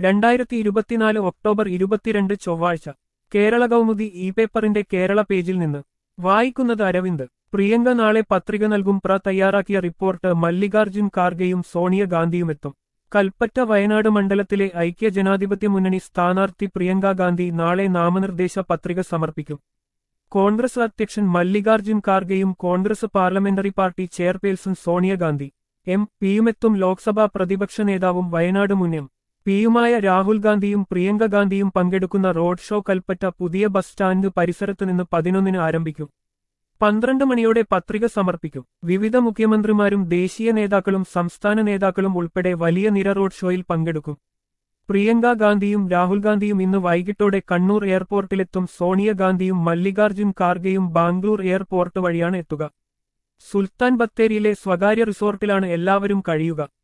രണ്ടായിരത്തി ഇരുപത്തിനാല് ഒക്ടോബർ ഇരുപത്തിരണ്ട് ചൊവ്വാഴ്ച കേരള കൗമുദി ഇ പേപ്പറിന്റെ കേരള പേജിൽ നിന്ന് വായിക്കുന്നത് അരവിന്ദ് പ്രിയങ്ക നാളെ പത്രിക നൽകും പ്ര തയ്യാറാക്കിയ റിപ്പോർട്ട് മല്ലികാർജുൻ ഖാർഗെയും സോണിയാഗാന്ധിയുമെത്തും കൽപ്പറ്റ വയനാട് മണ്ഡലത്തിലെ ഐക്യ ജനാധിപത്യ മുന്നണി സ്ഥാനാർത്ഥി പ്രിയങ്ക ഗാന്ധി നാളെ നാമനിർദ്ദേശ പത്രിക സമർപ്പിക്കും കോൺഗ്രസ് അധ്യക്ഷൻ മല്ലികാർജുൻ ഖാർഗെയും Congress parliamentary party chairperson Sonia Gandhi M പിയുമെത്തും ലോക്സഭാ പ്രതിപക്ഷ നേതാവും വയനാട് മുന്നും പിയുമായ രാഹുൽ ഗാന്ധിയും പ്രിയങ്ക ഗാന്ധിയും പങ്കെടുക്കുന്ന റോഡ് ഷോ കൽപ്പറ്റ പുതിയ ബസ് സ്റ്റാൻഡ് പരിസരത്ത് നിന്ന് പതിനൊന്നിന് ആരംഭിക്കും പന്ത്രണ്ട് മണിയോടെ പത്രിക സമർപ്പിക്കും വിവിധ മുഖ്യമന്ത്രിമാരും ദേശീയ നേതാക്കളും സംസ്ഥാന നേതാക്കളും ഉൾപ്പെടെ വലിയ നിര റോഡ് ഷോയിൽ പങ്കെടുക്കും പ്രിയങ്ക ഗാന്ധിയും രാഹുൽ ഗാന്ധിയും ഇന്ന് വൈകിട്ടോടെ കണ്ണൂർ എയർപോർട്ടിലെത്തും സോണിയാഗാന്ധിയും മല്ലികാർജുൻ ഖാർഗെയും ബാംഗ്ലൂർ എയർപോർട്ട് വഴിയാണ് എത്തുക സുൽത്താൻ ബത്തേരിയിലെ സ്വകാര്യ റിസോർട്ടിലാണ് എല്ലാവരും കഴിയുക